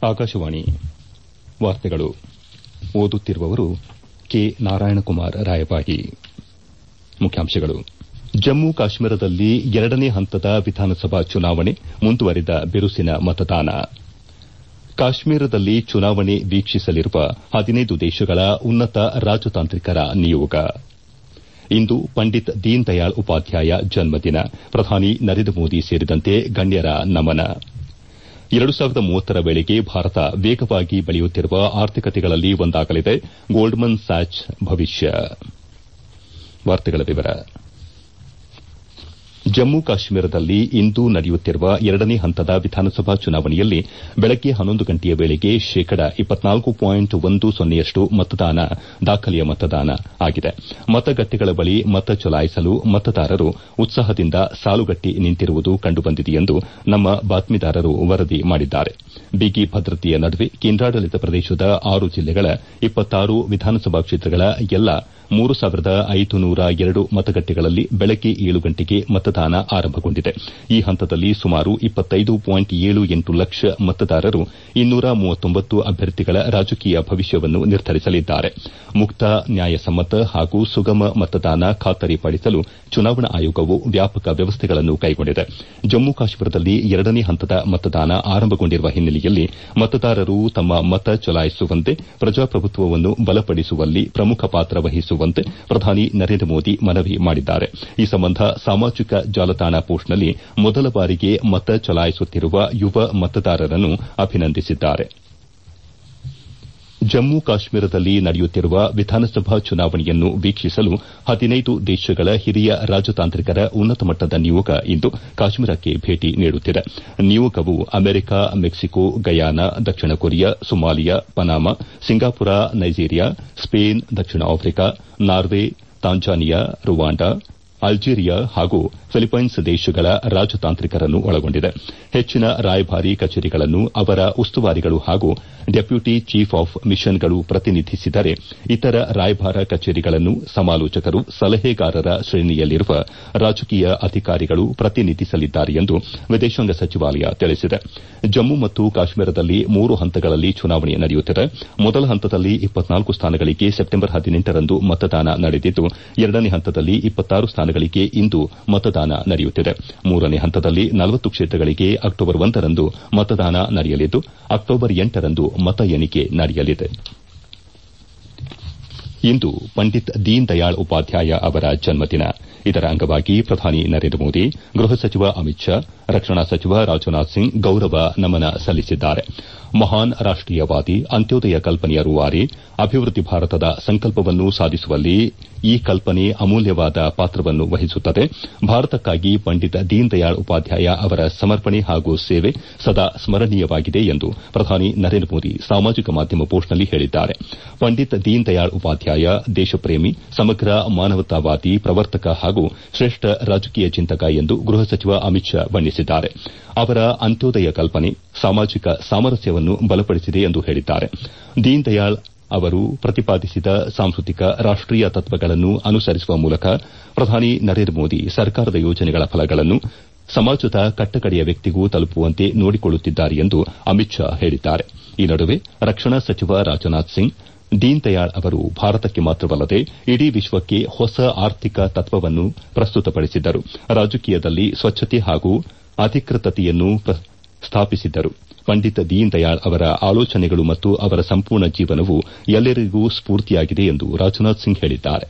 ಆಕಾಶವಾಣಿ ವಾರ್ತೆಗಳು ಓದುತ್ತಿರುವವರು ಕೆ ನಾರಾಯಣಕುಮಾರ್ ರಾಯಬಾಗಿ ಮುಖ್ಯಾಂಶಗಳು ಜಮ್ಮು ಕಾಶ್ಮೀರದಲ್ಲಿ ಎರಡನೇ ಹಂತದ ವಿಧಾನಸಭಾ ಚುನಾವಣೆ ಮುಂದುವರಿದ ಬಿರುಸಿನ ಮತದಾನ ಕಾಶ್ಮೀರದಲ್ಲಿ ಚುನಾವಣೆ ವೀಕ್ಷಿಸಲಿರುವ ಹದಿನೈದು ದೇಶಗಳ ಉನ್ನತ ರಾಜತಾಂತ್ರಿಕರ ನಿಯೋಗ ಇಂದು ಪಂಡಿತ್ ದೀನ್ ದಯಾಳ್ ಉಪಾಧ್ಯಾಯ ಜನ್ಮದಿನ ಪ್ರಧಾನಿ ನರೇಂದ್ರ ಮೋದಿ ಸೇರಿದಂತೆ ಗಣ್ಯರ ನಮನ ರ ವೇಳೆಗೆ ಭಾರತ ವೇಗವಾಗಿ ಬೆಳೆಯುತ್ತಿರುವ ಆರ್ಥಿಕತೆಗಳಲ್ಲಿ ಒಂದಾಗಲಿದೆ ಗೋಲ್ಡ್ಮನ್ ಸ್ಯಾಚ್ ಭವಿಷ್ಯ ಜಮ್ಮು ಕಾಶ್ಮೀರದಲ್ಲಿ ಇಂದು ನಡೆಯುತ್ತಿರುವ ಎರಡನೇ ಹಂತದ ವಿಧಾನಸಭಾ ಚುನಾವಣೆಯಲ್ಲಿ ಬೆಳಗ್ಗೆ ಹನ್ನೊಂದು ಗಂಟೆಯ ವೇಳೆಗೆ ಶೇಕಡ ಯಷ್ಟು ಮತದಾನ ದಾಖಲೆಯ ಮತದಾನ ಆಗಿದೆ ಮತಗಟ್ಟೆಗಳ ಬಳಿ ಮತ ಚಲಾಯಿಸಲು ಮತದಾರರು ಉತ್ಸಾಹದಿಂದ ಸಾಲುಗಟ್ಟಿ ನಿಂತಿರುವುದು ಕಂಡುಬಂದಿದೆ ಎಂದು ನಮ್ಮ ಬಾತ್ಮೀದಾರರು ವರದಿ ಮಾಡಿದ್ದಾರೆ ಬಿಗಿ ಭದ್ರತೆಯ ನಡುವೆ ಕೇಂದ್ರಾಡಳಿತ ಪ್ರದೇಶದ ಆರು ಜಿಲ್ಲೆಗಳ ವಿಧಾನಸಭಾ ಕ್ಷೇತ್ರಗಳ ಎಲ್ಲಾ ಮೂರು ಸಾವಿರದ ಐದುನೂರ ಎರಡು ಮತಗಟ್ಟೆಗಳಲ್ಲಿ ಬೆಳಗ್ಗೆ ಏಳು ಗಂಟೆಗೆ ಮತದಾನ ಆರಂಭಗೊಂಡಿದೆ ಈ ಹಂತದಲ್ಲಿ ಸುಮಾರು ಲಕ್ಷ ಮತದಾರರು ಅಭ್ಯರ್ಥಿಗಳ ರಾಜಕೀಯ ಭವಿಷ್ಯವನ್ನು ನಿರ್ಧರಿಸಲಿದ್ದಾರೆ ಮುಕ್ತ ನ್ಯಾಯಸಮ್ಮತ ಹಾಗೂ ಸುಗಮ ಮತದಾನ ಖಾತರಿಪಡಿಸಲು ಚುನಾವಣಾ ಆಯೋಗವು ವ್ಯಾಪಕ ವ್ಯವಸ್ಥೆಗಳನ್ನು ಕೈಗೊಂಡಿದೆ ಜಮ್ಮು ಕಾಶ್ಮೀರದಲ್ಲಿ ಎರಡನೇ ಹಂತದ ಮತದಾನ ಆರಂಭಗೊಂಡಿರುವ ಹಿನ್ನೆಲೆಯಲ್ಲಿ ಮತದಾರರು ತಮ್ಮ ಮತ ಚಲಾಯಿಸುವಂತೆ ಪ್ರಜಾಪ್ರಭುತ್ವವನ್ನು ಬಲಪಡಿಸುವಲ್ಲಿ ಪ್ರಮುಖ ಪಾತ್ರ ವಹಿಸುವಂತೆ ಪ್ರಧಾನಿ ನರೇಂದ್ರ ಮೋದಿ ಮನವಿ ಮಾಡಿದ್ದಾರೆ ಈ ಸಂಬಂಧ ಸಾಮಾಜಿಕ ಜಾಲತಾಣ ಪೋಸ್ಟ್ನಲ್ಲಿ ಮೊದಲ ಬಾರಿಗೆ ಮತ ಚಲಾಯಿಸುತ್ತಿರುವ ಯುವ ಮತದಾರರನ್ನು ಅಭಿನಂದಿಸಿದ್ದಾರೆ ಜಮ್ಮು ಕಾಶ್ಮೀರದಲ್ಲಿ ನಡೆಯುತ್ತಿರುವ ವಿಧಾನಸಭಾ ಚುನಾವಣೆಯನ್ನು ವೀಕ್ಷಿಸಲು ಹದಿನೈದು ದೇಶಗಳ ಹಿರಿಯ ರಾಜತಾಂತ್ರಿಕರ ಉನ್ನತ ಮಟ್ಟದ ನಿಯೋಗ ಇಂದು ಕಾಶ್ಮೀರಕ್ಕೆ ಭೇಟಿ ನೀಡುತ್ತಿದೆ ನಿಯೋಗವು ಅಮೆರಿಕ ಮೆಕ್ಸಿಕೋ ಗಯಾನಾ ದಕ್ಷಿಣ Korea Somalia Panama Singapore Nigeria Spain ದಕ್ಷಿಣ Africa Norway Tanzania Rwanda Algeria ಹಾಗೂ ಫಿಲಿಪೈನ್ಸ್ ದೇಶಗಳ ರಾಜತಾಂತ್ರಿಕರನ್ನು ಒಳಗೊಂಡಿದೆ ಹೆಚ್ಚಿನ ರಾಯಭಾರಿ ಕಚೇರಿಗಳನ್ನು ಅವರ ಉಸ್ತುವಾರಿಗಳು ಹಾಗೂ ಡೆಪ್ಯೂಟಿ ಚೀಫ್ ಆಫ್ ಮಿಷನ್ಗಳು ಪ್ರತಿನಿಧಿಸಿದರೆ ಇತರ ರಾಯಭಾರ ಕಚೇರಿಗಳನ್ನು ಸಮಾಲೋಚಕರು ಸಲಹೆಗಾರರ ಶ್ರೇಣಿಯಲ್ಲಿರುವ ರಾಜಕೀಯ ಅಧಿಕಾರಿಗಳು ಪ್ರತಿನಿಧಿಸಲಿದ್ದಾರೆ ಎಂದು ವಿದೇಶಾಂಗ ಸಚಿವಾಲಯ ತಿಳಿಸಿದೆ ಜಮ್ಮು ಮತ್ತು ಕಾಶ್ಮೀರದಲ್ಲಿ ಮೂರು ಹಂತಗಳಲ್ಲಿ ಚುನಾವಣೆ ನಡೆಯುತ್ತಿದೆ ಮೊದಲ ಹಂತದಲ್ಲಿ ಸ್ಥಾನಗಳಿಗೆ ಸೆಪ್ಟೆಂಬರ್ ಹದಿನೆಂಟರಂದು ಮತದಾನ ನಡೆದಿದ್ದು ಎರಡನೇ ಹಂತದಲ್ಲಿ ಸ್ಥಾನಗಳಿಗೆ ಇಂದು ಮತದಾನ ನಡೆಯುತ್ತಿದೆ ಮೂರನೇ ಹಂತದಲ್ಲಿ ನಲವತ್ತು ಕ್ಷೇತ್ರಗಳಿಗೆ ಅಕ್ಟೋಬರ್ ಒಂದರಂದು ಮತದಾನ ನಡೆಯಲಿದ್ದು ಅಕ್ಟೋಬರ್ ಎಂಟರಂದು ಮತ ಎಣಿಕೆ ನಡೆಯಲಿದೆ ಇಂದು ಪಂಡಿತ್ ದೀನ್ ದಯಾಳ್ ಉಪಾಧ್ಯಾಯ ಅವರ ಜನ್ಮದಿನ ಇದರ ಅಂಗವಾಗಿ ಪ್ರಧಾನಿ ನರೇಂದ್ರ ಮೋದಿ ಗೃಹ ಸಚಿವ ಅಮಿತ್ ಶಾ ರಕ್ಷಣಾ ಸಚಿವ ರಾಜನಾಥ್ ಸಿಂಗ್ ಗೌರವ ನಮನ ಸಲ್ಲಿಸಿದ್ದಾರೆ ಮಹಾನ್ ರಾಷ್ಟೀಯವಾದಿ ಅಂತ್ಯೋದಯ ಕಲ್ಪನೆಯ ರೂವಾರಿ ಅಭಿವೃದ್ದಿ ಭಾರತದ ಸಂಕಲ್ಪವನ್ನು ಸಾಧಿಸುವಲ್ಲಿ ಈ ಕಲ್ಪನೆ ಅಮೂಲ್ಯವಾದ ಪಾತ್ರವನ್ನು ವಹಿಸುತ್ತದೆ ಭಾರತಕ್ಕಾಗಿ ಪಂಡಿತ್ ದೀನ್ ದಯಾಳ್ ಉಪಾಧ್ಯಾಯ ಅವರ ಸಮರ್ಪಣೆ ಹಾಗೂ ಸೇವೆ ಸದಾ ಸ್ಮರಣೀಯವಾಗಿದೆ ಎಂದು ಪ್ರಧಾನಿ ನರೇಂದ್ರ ಮೋದಿ ಸಾಮಾಜಿಕ ಮಾಧ್ಯಮ ಪೋಸ್ಟ್ನಲ್ಲಿ ಹೇಳಿದ್ದಾರೆ ಪಂಡಿತ್ ದೀನ್ ದಯಾಳ್ ಉಪಾಧ್ಯಾಯ ದೇಶಪ್ರೇಮಿ ಸಮಗ್ರ ಮಾನವತಾವಾದಿ ಪ್ರವರ್ತಕ ಹಾಗೂ ಶ್ರೇಷ್ಠ ರಾಜಕೀಯ ಚಿಂತಕ ಎಂದು ಗೃಹ ಸಚಿವ ಅಮಿತ್ ಶಾ ಬಣ್ಣಿಸಿದ್ದಾರೆ ಅವರ ಅಂತ್ಯೋದಯ ಕಲ್ಪನೆ ಸಾಮಾಜಿಕ ಸಾಮರಸ್ಯವನ್ನು ಬಲಪಡಿಸಿದೆ ಎಂದು ಹೇಳಿದ್ದಾರೆ ದೀನ್ ದಯಾಳ್ ಅವರು ಪ್ರತಿಪಾದಿಸಿದ ಸಾಂಸ್ಕೃತಿಕ ರಾಷ್ಟೀಯ ತತ್ವಗಳನ್ನು ಅನುಸರಿಸುವ ಮೂಲಕ ಪ್ರಧಾನಿ ನರೇಂದ್ರ ಮೋದಿ ಸರ್ಕಾರದ ಯೋಜನೆಗಳ ಫಲಗಳನ್ನು ಸಮಾಜದ ಕಟ್ಟಕಡೆಯ ವ್ಯಕ್ತಿಗೂ ತಲುಪುವಂತೆ ನೋಡಿಕೊಳ್ಳುತ್ತಿದ್ದಾರೆ ಎಂದು ಅಮಿತ್ ಶಾ ಹೇಳಿದ್ದಾರೆ ಈ ನಡುವೆ ರಕ್ಷಣಾ ಸಚಿವ ರಾಜನಾಥ್ ಸಿಂಗ್ ದೀನ್ ದಯಾಳ್ ಅವರು ಭಾರತಕ್ಕೆ ಮಾತ್ರವಲ್ಲದೆ ಇಡೀ ವಿಶ್ವಕ್ಕೆ ಹೊಸ ಆರ್ಥಿಕ ತತ್ವವನ್ನು ಪ್ರಸ್ತುತಪಡಿಸಿದ್ದರು ರಾಜಕೀಯದಲ್ಲಿ ಸ್ವಚ್ಛತೆ ಹಾಗೂ ಅಧಿಕೃತತೆಯನ್ನು ಸ್ಥಾಪಿಸಿದ್ದರು ಪಂಡಿತ್ ದೀನ್ ದಯಾಳ್ ಅವರ ಆಲೋಚನೆಗಳು ಮತ್ತು ಅವರ ಸಂಪೂರ್ಣ ಜೀವನವು ಎಲ್ಲರಿಗೂ ಸ್ಫೂರ್ತಿಯಾಗಿದೆ ಎಂದು ರಾಜನಾಥ್ ಸಿಂಗ್ ಹೇಳಿದ್ದಾರೆ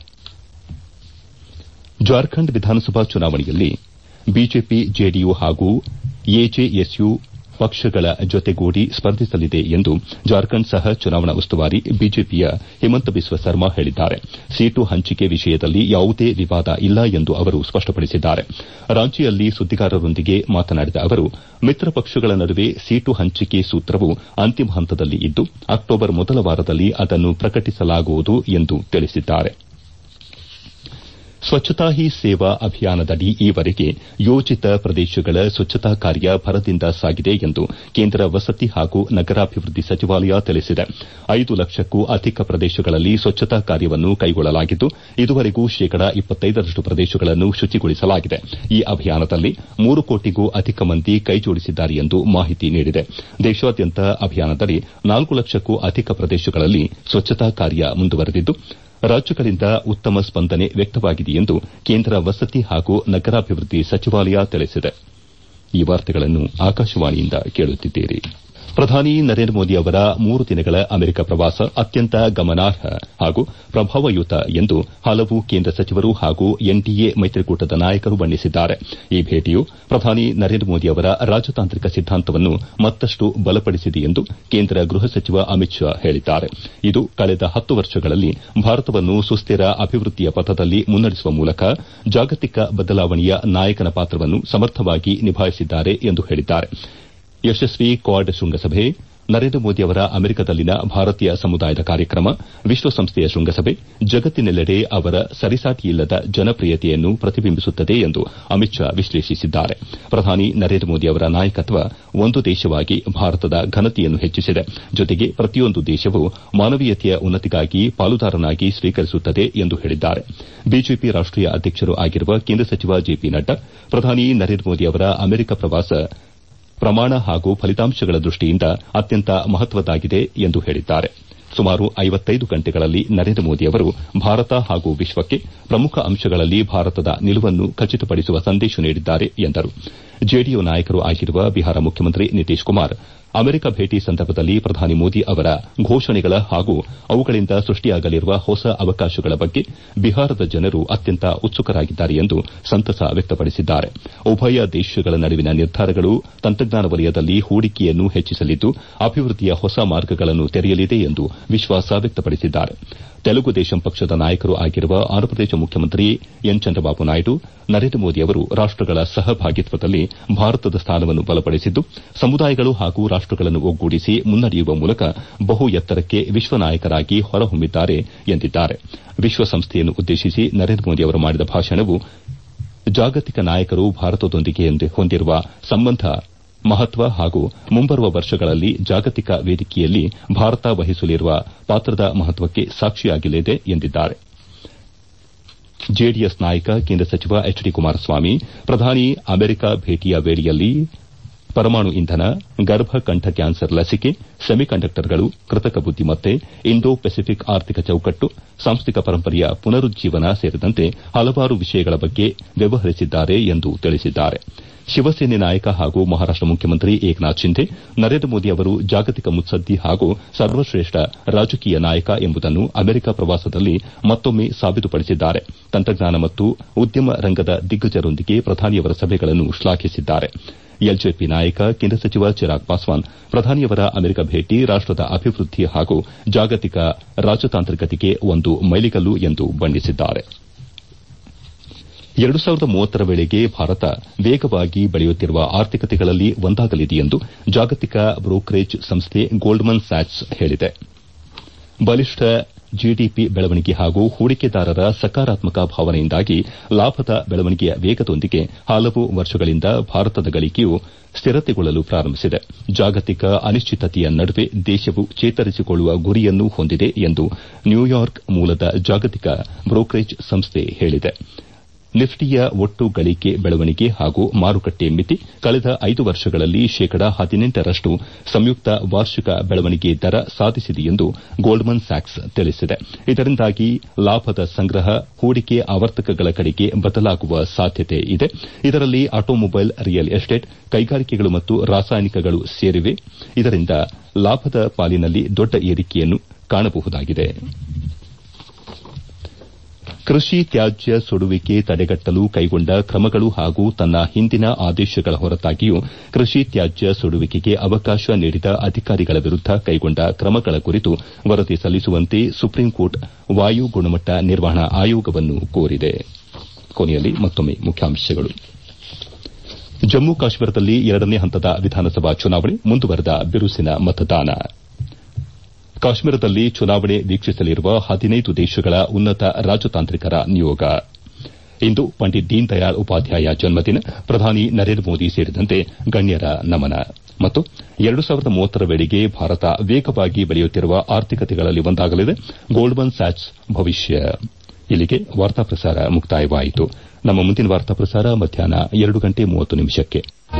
ಜಾರ್ಖಂಡ್ ವಿಧಾನಸಭಾ ಚುನಾವಣೆಯಲ್ಲಿ ಬಿಜೆಪಿ ಜೆಡಿಯು ಹಾಗೂ ಎಜೆಎಸ್ಯು ಪಕ್ಷಗಳ ಜೊತೆಗೂಡಿ ಸ್ಪರ್ಧಿಸಲಿದೆ ಎಂದು ಜಾರ್ಖಂಡ್ ಸಹ ಚುನಾವಣಾ ಉಸ್ತುವಾರಿ ಬಿಜೆಪಿಯ ಹಿಮಂತ ಬಿಸ್ವ ಸರ್ಮಾ ಹೇಳಿದ್ದಾರೆ ಸೀಟು ಹಂಚಿಕೆ ವಿಷಯದಲ್ಲಿ ಯಾವುದೇ ವಿವಾದ ಇಲ್ಲ ಎಂದು ಅವರು ಸ್ಪಷ್ಟಪಡಿಸಿದ್ದಾರೆ ರಾಂಚಿಯಲ್ಲಿ ಸುದ್ದಿಗಾರರೊಂದಿಗೆ ಮಾತನಾಡಿದ ಅವರು ಮಿತ್ರ ಪಕ್ಷಗಳ ನಡುವೆ ಸೀಟು ಹಂಚಿಕೆ ಸೂತ್ರವು ಅಂತಿಮ ಹಂತದಲ್ಲಿ ಇದ್ದು ಅಕ್ಟೋಬರ್ ಮೊದಲ ವಾರದಲ್ಲಿ ಅದನ್ನು ಪ್ರಕಟಿಸಲಾಗುವುದು ಎಂದು ತಿಳಿಸಿದ್ದಾರೆ ಸ್ವಚ್ಛತಾ ಹಿ ಸೇವಾ ಅಭಿಯಾನದಡಿ ಈವರೆಗೆ ಯೋಜಿತ ಪ್ರದೇಶಗಳ ಸ್ವಚ್ಛತಾ ಕಾರ್ಯ ಭರದಿಂದ ಸಾಗಿದೆ ಎಂದು ಕೇಂದ್ರ ವಸತಿ ಹಾಗೂ ನಗರಾಭಿವೃದ್ಧಿ ಸಚಿವಾಲಯ ತಿಳಿಸಿದೆ ಐದು ಲಕ್ಷಕ್ಕೂ ಅಧಿಕ ಪ್ರದೇಶಗಳಲ್ಲಿ ಸ್ವಚ್ಛತಾ ಕಾರ್ಯವನ್ನು ಕೈಗೊಳ್ಳಲಾಗಿದ್ದು ಇದುವರೆಗೂ ಶೇಕಡ ಇಪ್ಪತ್ತೈದರಷ್ಟು ಪ್ರದೇಶಗಳನ್ನು ಶುಚಿಗೊಳಿಸಲಾಗಿದೆ ಈ ಅಭಿಯಾನದಲ್ಲಿ ಮೂರು ಕೋಟಿಗೂ ಅಧಿಕ ಮಂದಿ ಕೈಜೋಡಿಸಿದ್ದಾರೆ ಎಂದು ಮಾಹಿತಿ ನೀಡಿದೆ ದೇಶಾದ್ಯಂತ ಅಭಿಯಾನದಡಿ ನಾಲ್ಕು ಲಕ್ಷಕ್ಕೂ ಅಧಿಕ ಪ್ರದೇಶಗಳಲ್ಲಿ ಸ್ವಚ್ಛತಾ ಕಾರ್ಯ ಮುಂದುವರೆದಿದ್ದು ರಾಜ್ಯಗಳಿಂದ ಉತ್ತಮ ಸ್ಪಂದನೆ ವ್ಯಕ್ತವಾಗಿದೆ ಎಂದು ಕೇಂದ್ರ ವಸತಿ ಹಾಗೂ ನಗರಾಭಿವೃದ್ಧಿ ಸಚಿವಾಲಯ ತಿಳಿಸಿದೆ ಈ ವಾರ್ತೆಗಳನ್ನು ಆಕಾಶವಾಣಿಯಿಂದ ಕೇಳುತ್ತಿದ್ದೀರಿ ಪ್ರಧಾನಿ ನರೇಂದ್ರ ಮೋದಿ ಅವರ ಮೂರು ದಿನಗಳ ಅಮೆರಿಕ ಪ್ರವಾಸ ಅತ್ಯಂತ ಗಮನಾರ್ಹ ಹಾಗೂ ಪ್ರಭಾವಯುತ ಎಂದು ಹಲವು ಕೇಂದ್ರ ಸಚಿವರು ಹಾಗೂ ಎನ್ಡಿಎ ಮೈತ್ರಿಕೂಟದ ನಾಯಕರು ಬಣ್ಣಿಸಿದ್ದಾರೆ ಈ ಭೇಟಿಯು ಪ್ರಧಾನಿ ನರೇಂದ್ರ ಮೋದಿ ಅವರ ರಾಜತಾಂತ್ರಿಕ ಸಿದ್ದಾಂತವನ್ನು ಮತ್ತಷ್ಟು ಬಲಪಡಿಸಿದೆ ಎಂದು ಕೇಂದ್ರ ಗೃಹ ಸಚಿವ ಅಮಿತ್ ಶಾ ಹೇಳಿದ್ದಾರೆ ಇದು ಕಳೆದ ಹತ್ತು ವರ್ಷಗಳಲ್ಲಿ ಭಾರತವನ್ನು ಸುಸ್ತಿರ ಅಭಿವೃದ್ಧಿಯ ಪಥದಲ್ಲಿ ಮುನ್ನಡೆಸುವ ಮೂಲಕ ಜಾಗತಿಕ ಬದಲಾವಣೆಯ ನಾಯಕನ ಪಾತ್ರವನ್ನು ಸಮರ್ಥವಾಗಿ ನಿಭಾಯಿಸಿದ್ದಾರೆ ಎಂದು ಹೇಳಿದ್ದಾರೆ ಯಶಸ್ವಿ ಕ್ವಾಡ್ ಶೃಂಗಸಭೆ ನರೇಂದ್ರ ಮೋದಿ ಅವರ ಅಮೆರಿಕದಲ್ಲಿನ ಭಾರತೀಯ ಸಮುದಾಯದ ಕಾರ್ಯಕ್ರಮ ವಿಶ್ವಸಂಸ್ಥೆಯ ಶೃಂಗಸಭೆ ಜಗತ್ತಿನೆಲ್ಲೆಡೆ ಅವರ ಸರಿಸಾಟಿಯಿಲ್ಲದ ಜನಪ್ರಿಯತೆಯನ್ನು ಪ್ರತಿಬಿಂಬಿಸುತ್ತದೆ ಎಂದು ಅಮಿತ್ ಶಾ ವಿಶ್ಲೇಷಿಸಿದ್ದಾರೆ ಪ್ರಧಾನಿ ನರೇಂದ್ರ ಮೋದಿ ಅವರ ನಾಯಕತ್ವ ಒಂದು ದೇಶವಾಗಿ ಭಾರತದ ಘನತೆಯನ್ನು ಹೆಚ್ಚಿಸಿದೆ ಜೊತೆಗೆ ಪ್ರತಿಯೊಂದು ದೇಶವೂ ಮಾನವೀಯತೆಯ ಉನ್ನತಿಗಾಗಿ ಪಾಲುದಾರನಾಗಿ ಸ್ವೀಕರಿಸುತ್ತದೆ ಎಂದು ಹೇಳಿದ್ದಾರೆ ಬಿಜೆಪಿ ರಾಷ್ಟೀಯ ಅಧ್ಯಕ್ಷರೂ ಆಗಿರುವ ಕೇಂದ್ರ ಸಚಿವ ಜೆಪಿ ನಡ್ಡಾ ಪ್ರಧಾನಿ ನರೇಂದ್ರ ಮೋದಿ ಅವರ ಅಮೆರಿಕ ಪ್ರವಾಸ ಪ್ರಮಾಣ ಹಾಗೂ ಫಲಿತಾಂಶಗಳ ದೃಷ್ಟಿಯಿಂದ ಅತ್ಯಂತ ಮಹತ್ವದ್ದಾಗಿದೆ ಎಂದು ಹೇಳಿದ್ದಾರೆ ಸುಮಾರು ಐವತ್ತೈದು ಗಂಟೆಗಳಲ್ಲಿ ನರೇಂದ್ರ ಮೋದಿ ಅವರು ಭಾರತ ಹಾಗೂ ವಿಶ್ವಕ್ಕೆ ಪ್ರಮುಖ ಅಂಶಗಳಲ್ಲಿ ಭಾರತದ ನಿಲುವನ್ನು ಖಚಿತಪಡಿಸುವ ಸಂದೇಶ ನೀಡಿದ್ದಾರೆ ಎಂದರು ಜೆಡಿಯು ನಾಯಕರೂ ಆಗಿರುವ ಬಿಹಾರ ಮುಖ್ಯಮಂತ್ರಿ ನಿತೀಶ್ ಕುಮಾರ್ ಅಮೆರಿಕ ಭೇಟಿ ಸಂದರ್ಭದಲ್ಲಿ ಪ್ರಧಾನಿ ಮೋದಿ ಅವರ ಘೋಷಣೆಗಳ ಹಾಗೂ ಅವುಗಳಿಂದ ಸೃಷ್ಟಿಯಾಗಲಿರುವ ಹೊಸ ಅವಕಾಶಗಳ ಬಗ್ಗೆ ಬಿಹಾರದ ಜನರು ಅತ್ಯಂತ ಉತ್ಸುಕರಾಗಿದ್ದಾರೆ ಎಂದು ಸಂತಸ ವ್ಯಕ್ತಪಡಿಸಿದ್ದಾರೆ ಉಭಯ ದೇಶಗಳ ನಡುವಿನ ನಿರ್ಧಾರಗಳು ತಂತ್ರಜ್ಞಾನ ವಲಯದಲ್ಲಿ ಹೂಡಿಕೆಯನ್ನು ಹೆಚ್ಚಿಸಲಿದ್ದು ಅಭಿವೃದ್ಧಿಯ ಹೊಸ ಮಾರ್ಗಗಳನ್ನು ತೆರೆಯಲಿದೆ ಎಂದು ವಿಶ್ವಾಸ ವ್ಯಕ್ತಪಡಿಸಿದ್ದಾರೆ ತೆಲುಗು ದೇಶಂ ಪಕ್ಷದ ನಾಯಕರೂ ಆಗಿರುವ ಆಂಧ್ರಪ್ರದೇಶ ಮುಖ್ಯಮಂತ್ರಿ ಎನ್ ಚಂದ್ರಬಾಬು ನಾಯ್ಡು ನರೇಂದ್ರ ಮೋದಿ ಅವರು ರಾಷ್ಟಗಳ ಸಹಭಾಗಿತ್ವದಲ್ಲಿ ಭಾರತದ ಸ್ಥಾನವನ್ನು ಬಲಪಡಿಸಿದ್ದು ಸಮುದಾಯಗಳು ಹಾಗೂ ರಾಷ್ಟಗಳನ್ನು ಒಗ್ಗೂಡಿಸಿ ಮುನ್ನಡೆಯುವ ಮೂಲಕ ಬಹು ಎತ್ತರಕ್ಕೆ ವಿಶ್ವ ನಾಯಕರಾಗಿ ಹೊರಹೊಮ್ಮಿದ್ದಾರೆ ಎಂದಿದ್ದಾರೆ ವಿಶ್ವಸಂಸ್ಥೆಯನ್ನು ಉದ್ದೇಶಿಸಿ ನರೇಂದ್ರ ಮೋದಿ ಅವರು ಮಾಡಿದ ಭಾಷಣವು ಜಾಗತಿಕ ನಾಯಕರು ಭಾರತದೊಂದಿಗೆ ಹೊಂದಿರುವ ಸಂಬಂಧ ಮಹತ್ವ ಹಾಗೂ ಮುಂಬರುವ ವರ್ಷಗಳಲ್ಲಿ ಜಾಗತಿಕ ವೇದಿಕೆಯಲ್ಲಿ ಭಾರತ ವಹಿಸಲಿರುವ ಪಾತ್ರದ ಮಹತ್ವಕ್ಕೆ ಸಾಕ್ಷಿಯಾಗಲಿದೆ ಎಂದಿದ್ದಾರೆ ಜೆಡಿಎಸ್ ನಾಯಕ ಕೇಂದ್ರ ಸಚಿವ ಎಚ್ ಡಿ ಕುಮಾರಸ್ವಾಮಿ ಪ್ರಧಾನಿ ಅಮೆರಿಕ ಭೇಟಿಯ ವೇಳೆಯಲ್ಲಿ ಪರಮಾಣು ಇಂಧನ ಗರ್ಭಕಂಠ ಕ್ಯಾನ್ಸರ್ ಲಸಿಕೆ ಸೆಮಿಕಂಡಕ್ಟರ್ಗಳು ಕೃತಕ ಬುದ್ದಿಮತ್ತೆ ಇಂಡೋ ಪೆಸಿಫಿಕ್ ಆರ್ಥಿಕ ಚೌಕಟ್ಟು ಸಾಂಸ್ಥಿಕ ಪರಂಪರೆಯ ಪುನರುಜ್ಜೀವನ ಸೇರಿದಂತೆ ಹಲವಾರು ವಿಷಯಗಳ ಬಗ್ಗೆ ವ್ಯವಹರಿಸಿದ್ದಾರೆ ಎಂದು ತಿಳಿಸಿದ್ದಾರೆ ಶಿವಸೇನೆ ನಾಯಕ ಹಾಗೂ ಮಹಾರಾಷ್ಟ ಮುಖ್ಯಮಂತ್ರಿ ಏಕನಾಥ್ ಶಿಂಧೆ ನರೇಂದ್ರ ಮೋದಿ ಅವರು ಜಾಗತಿಕ ಮುತ್ಸದ್ದಿ ಹಾಗೂ ಸರ್ವಶ್ರೇಷ್ಠ ರಾಜಕೀಯ ನಾಯಕ ಎಂಬುದನ್ನು ಅಮೆರಿಕ ಪ್ರವಾಸದಲ್ಲಿ ಮತ್ತೊಮ್ಮೆ ಸಾಬೀತುಪಡಿಸಿದ್ದಾರೆ ತಂತ್ರಜ್ಞಾನ ಮತ್ತು ಉದ್ಯಮ ರಂಗದ ದಿಗ್ಗಜರೊಂದಿಗೆ ಪ್ರಧಾನಿಯವರ ಸಭೆಗಳನ್ನು ಶ್ಲಾಘಿಸಿದ್ದಾರೆ ಎಲ್ಜೆಪಿ ನಾಯಕ ಕೇಂದ್ರ ಸಚಿವ ಚಿರಾಗ್ ಪಾಸ್ವಾನ್ ಪ್ರಧಾನಿಯವರ ಅಮೆರಿಕ ಭೇಟಿ ರಾಷ್ಟದ ಅಭಿವೃದ್ಧಿ ಹಾಗೂ ಜಾಗತಿಕ ರಾಜತಾಂತ್ರಿಕತೆಗೆ ಒಂದು ಮೈಲಿಗಲ್ಲು ಎಂದು ಬಣ್ಣಿಸಿದ್ದಾರೆ ಎರಡು ಸಾವಿರದ ಮೂವತ್ತರ ವೇಳೆಗೆ ಭಾರತ ವೇಗವಾಗಿ ಬೆಳೆಯುತ್ತಿರುವ ಆರ್ಥಿಕತೆಗಳಲ್ಲಿ ಒಂದಾಗಲಿದೆ ಎಂದು ಜಾಗತಿಕ ಬ್ರೋಕರೇಜ್ ಸಂಸ್ಥೆ ಗೋಲ್ಡ್ಮನ್ ಸ್ಯಾಚ್ಸ್ ಹೇಳಿದೆ ಬಲಿಷ್ಠ ಜಿಡಿಪಿ ಬೆಳವಣಿಗೆ ಹಾಗೂ ಹೂಡಿಕೆದಾರರ ಸಕಾರಾತ್ಮಕ ಭಾವನೆಯಿಂದಾಗಿ ಲಾಭದ ಬೆಳವಣಿಗೆಯ ವೇಗದೊಂದಿಗೆ ಹಲವು ವರ್ಷಗಳಿಂದ ಭಾರತದ ಗಳಿಕೆಯು ಸ್ಥಿರತೆಗೊಳ್ಳಲು ಪ್ರಾರಂಭಿಸಿದೆ ಜಾಗತಿಕ ಅನಿಶ್ಚಿತತೆಯ ನಡುವೆ ದೇಶವು ಚೇತರಿಸಿಕೊಳ್ಳುವ ಗುರಿಯನ್ನು ಹೊಂದಿದೆ ಎಂದು ನ್ಯೂಯಾರ್ಕ್ ಮೂಲದ ಜಾಗತಿಕ ಬ್ರೋಕರೇಜ್ ಸಂಸ್ಥೆ ಹೇಳಿದೆ ನಿಫ್ಟಿಯ ಒಟ್ಟು ಗಳಿಕೆ ಬೆಳವಣಿಗೆ ಹಾಗೂ ಮಾರುಕಟ್ಟೆ ಮಿತಿ ಕಳೆದ ಐದು ವರ್ಷಗಳಲ್ಲಿ ಶೇಕಡ ಹದಿನೆಂಟರಷ್ಟು ಸಂಯುಕ್ತ ವಾರ್ಷಿಕ ಬೆಳವಣಿಗೆ ದರ ಸಾಧಿಸಿದೆ ಎಂದು ಗೋಲ್ಡ್ಮನ್ ಸ್ಯಾಕ್ಸ್ ತಿಳಿಸಿದೆ ಇದರಿಂದಾಗಿ ಲಾಭದ ಸಂಗ್ರಹ ಹೂಡಿಕೆ ಆವರ್ತಕಗಳ ಕಡೆಗೆ ಬದಲಾಗುವ ಸಾಧ್ಯತೆ ಇದೆ ಇದರಲ್ಲಿ ಆಟೋಮೊಬೈಲ್ ರಿಯಲ್ ಎಸ್ಟೇಟ್ ಕೈಗಾರಿಕೆಗಳು ಮತ್ತು ರಾಸಾಯನಿಕಗಳು ಸೇರಿವೆ ಇದರಿಂದ ಲಾಭದ ಪಾಲಿನಲ್ಲಿ ದೊಡ್ಡ ಏರಿಕೆಯನ್ನು ಕಾಣಬಹುದಾಗಿದೆ ಕೃಷಿ ತ್ಯಾಜ್ಯ ಸುಡುವಿಕೆ ತಡೆಗಟ್ಟಲು ಕೈಗೊಂಡ ಕ್ರಮಗಳು ಹಾಗೂ ತನ್ನ ಹಿಂದಿನ ಆದೇಶಗಳ ಹೊರತಾಗಿಯೂ ಕೃಷಿ ತ್ಯಾಜ್ಯ ಸುಡುವಿಕೆಗೆ ಅವಕಾಶ ನೀಡಿದ ಅಧಿಕಾರಿಗಳ ವಿರುದ್ದ ಕೈಗೊಂಡ ಕ್ರಮಗಳ ಕುರಿತು ವರದಿ ಸಲ್ಲಿಸುವಂತೆ ಸುಪ್ರೀಂಕೋರ್ಟ್ ವಾಯು ಗುಣಮಟ್ಟ ನಿರ್ವಹಣಾ ಆಯೋಗವನ್ನು ಕೋರಿದೆ ಕೊನೆಯಲ್ಲಿ ಮತ್ತೊಮ್ಮೆ ಮುಖ್ಯಾಂಶಗಳು ಜಮ್ಮು ಕಾಶ್ಮೀರದಲ್ಲಿ ಎರಡನೇ ಹಂತದ ವಿಧಾನಸಭಾ ಚುನಾವಣೆ ಮುಂದುವರೆದ ಬಿರುಸಿನ ಮತದಾನ ಕಾಶ್ಮೀರದಲ್ಲಿ ಚುನಾವಣೆ ವೀಕ್ಷಿಸಲಿರುವ ಹದಿನೈದು ದೇಶಗಳ ಉನ್ನತ ರಾಜತಾಂತ್ರಿಕರ ನಿಯೋಗ ಇಂದು ಪಂಡಿತ್ ದೀನ್ ದಯಾಳ್ ಉಪಾಧ್ಯಾಯ ಜನ್ಮದಿನ ಪ್ರಧಾನಿ ನರೇಂದ್ರ ಮೋದಿ ಸೇರಿದಂತೆ ಗಣ್ಯರ ನಮನ ಮತ್ತು ಎರಡು ಸಾವಿರದ ಮೂವತ್ತರ ವೇಳೆಗೆ ಭಾರತ ವೇಗವಾಗಿ ಬೆಳೆಯುತ್ತಿರುವ ಆರ್ಥಿಕತೆಗಳಲ್ಲಿ ಒಂದಾಗಲಿದೆ ಗೋಲ್ಡ್ಮನ್ ಸ್ಯಾಚ್ಸ್ ಭವಿಷ್ಯ ಇಲ್ಲಿಗೆ ವಾರ್ತಾ ಪ್ರಸಾರ ಮುಕ್ತಾಯವಾಯಿತು ನಮ್ಮ ಮುಂದಿನ ವಾರ್ತಾ ಪ್ರಸಾರ ಮಧ್ಯಾಹ್ನ ಎರಡು ಗಂಟೆ ಮೂವತ್ತು ನಿಮಿಷಕ್ಕೆ